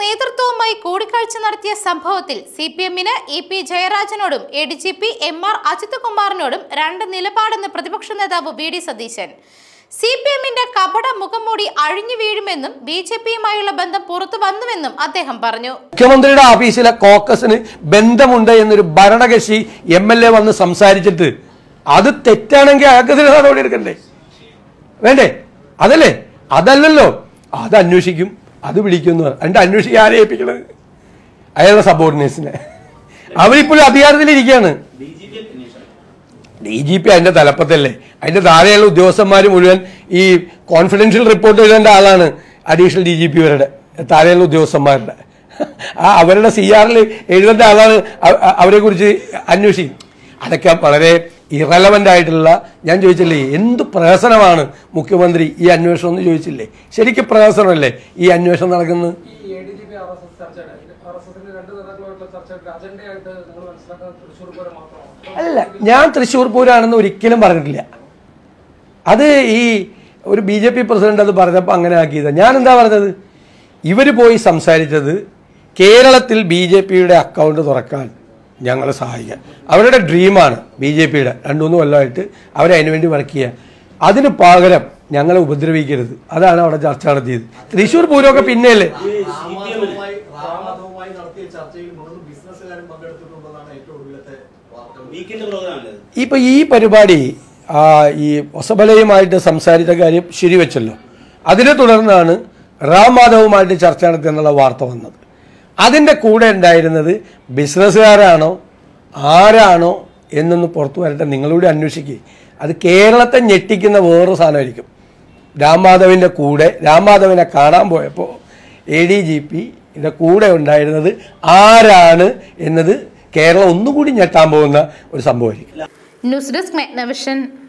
നേതൃത്വവുമായി കൂടിക്കാഴ്ച നടത്തിയ സംഭവത്തിൽ സി പി എമ്മിന് ഇ പി ജയരാജനോടും A D G P M R Ajith കുമാറിനോടും രണ്ട് നിലപാടെന്ന് പ്രതിപക്ഷ നേതാവ് V D Satheesan C P എമ്മിന്റെ കപട മുഖംമൂടി അഴിഞ്ഞു വീഴുമെന്നും ബി ജെ പിയുമായുള്ള ബന്ധം പുറത്തു വന്നുവെന്നും അദ്ദേഹം പറഞ്ഞു മുഖ്യമന്ത്രിയുടെ ഓഫീസിലെ കോക്കസിന് ബന്ധമുണ്ട് എന്നൊരു ഭരണകക്ഷി എം എൽ എ വന്ന് സംസാരിച്ചിട്ട് അത് തെറ്റാണെങ്കിൽ അയാൾക്കെതിരെ നടപടി എടുക്കണ്ടേ വേണ്ടേ അതല്ലേ അതല്ലല്ലോ അത് അന്വേഷിക്കും അത് വിളിക്കുന്നു എന്നിട്ട് അന്വേഷിക്കാൻ ആരെ ഏൽപ്പിക്കണത് അയാളുടെ സബോർഡിനേഴ്സിനെ അവരിപ്പോഴും അധികാരത്തിലിരിക്കുകയാണ് ഡി ജി പി അതിന്റെ തലപ്പത്തല്ലേ അതിന്റെ താഴെയുള്ള ഉദ്യോഗസ്ഥന്മാർ മുഴുവൻ ഈ കോൺഫിഡൻഷ്യൽ റിപ്പോർട്ട് എഴുതേണ്ട ആളാണ് അഡീഷണൽ ഡി ജി പിവരുടെ താഴെയുള്ള ഉദ്യോഗസ്ഥന്മാരുടെ ആ അവരുടെ സി ആറിൽ എഴുതേണ്ട ആളാണ് അ- അ- അവരെ കുറിച്ച് അന്വേഷിക്കും അതൊക്കെ വളരെ ഇറലവൻ്റ് ആയിട്ടുള്ള ഞാൻ ചോദിച്ചില്ലേ എന്ത് പ്രഹസനമാണ് മുഖ്യമന്ത്രി ഈ അന്വേഷണം എന്ന് ചോദിച്ചില്ലേ ശരിക്കും പ്രഹസനമല്ലേ ഈ അന്വേഷണം നടക്കുന്നത് ഈ A D G P R S S ചർച്ചയുടെ ആർ എസ് എസിന്റെ രണ്ട് നേതാക്കളുമായിട്ടുള്ള ചർച്ചയുടെ അജണ്ടയായിട്ട് നിങ്ങൾ മനസ്സിലാക്കുന്നത് തൃശ്ശൂർ പൂരം മാത്രമാണ് അല്ല ഞാൻ തൃശ്ശൂർ പൂരാണെന്ന് ഒരിക്കലും പറഞ്ഞിട്ടില്ല അത് ഈ ഒരു ബി ജെ പി പ്രസിഡന്റ് അത് പറഞ്ഞപ്പോൾ അങ്ങനെ ആക്കിയത് ഞാൻ എന്താ പറഞ്ഞത് ഇവർ പോയി സംസാരിച്ചത് കേരളത്തിൽ ബി ജെ പിയുടെ അക്കൗണ്ട് തുറക്കാൻ ഞങ്ങളെ സഹായിക്കാൻ അവരുടെ ഡ്രീമാണ് ബി ജെ പിയുടെ രണ്ടു മൂന്ന് കൊല്ലമായിട്ട് അവരെ അതിനു വേണ്ടി വർക്ക് ചെയ്യുക അതിന് പകരം ഞങ്ങളെ ഉപദ്രവിക്കരുത് അതാണ് അവിടെ ചർച്ച നടത്തിയത് തൃശ്ശൂർ പൂരമൊക്കെ പിന്നെയല്ലേ രാമാധവുമായി രാമാധവുമായി നടത്തിയ ചർച്ചയിൽ മൂന്ന് ബിസിനസ്സുകാരും പങ്കെടുത്തിട്ടുണ്ടെന്നാണ് ഏറ്റവും ഒടുവിലത്തെ വാർത്തകൾ വീക്കെൻഡ് പ്രോഗ്രാമല്ലേ ഇപ്പൊ ഈ പരിപാടി ആ, ഈ ഒസബലയുമായിട്ട് സംസാരിച്ച കാര്യം ശരിവെച്ചല്ലോ അതിനെ തുടർന്നാണ് റാം മാധവുമായിട്ട് ചർച്ച നടത്തിയെന്നുള്ള വാർത്ത വന്നത് അതിൻ്റെ കൂടെ ഉണ്ടായിരുന്നത് ബിസിനസ്സുകാരാണോ ആരാണോ എന്നൊന്ന് പുറത്തു വരട്ടെ നിങ്ങളൂടെ അന്വേഷിക്കുക അത് കേരളത്തെ ഞെട്ടിക്കുന്ന വേറൊരു സാധനമായിരിക്കും രാംമാധവിൻ്റെ കൂടെ രാംമാധവിനെ കാണാൻ പോയപ്പോൾ എ ഡി ജി പിയുടെ കൂടെ ഉണ്ടായിരുന്നത് ആരാണ് എന്നത് കേരളം ഒന്നുകൂടി ഞെട്ടാൻ പോകുന്ന ഒരു സംഭവമായിരിക്കും ന്യൂസ് ഡെസ്ക് മെഗ്നവിഷൻ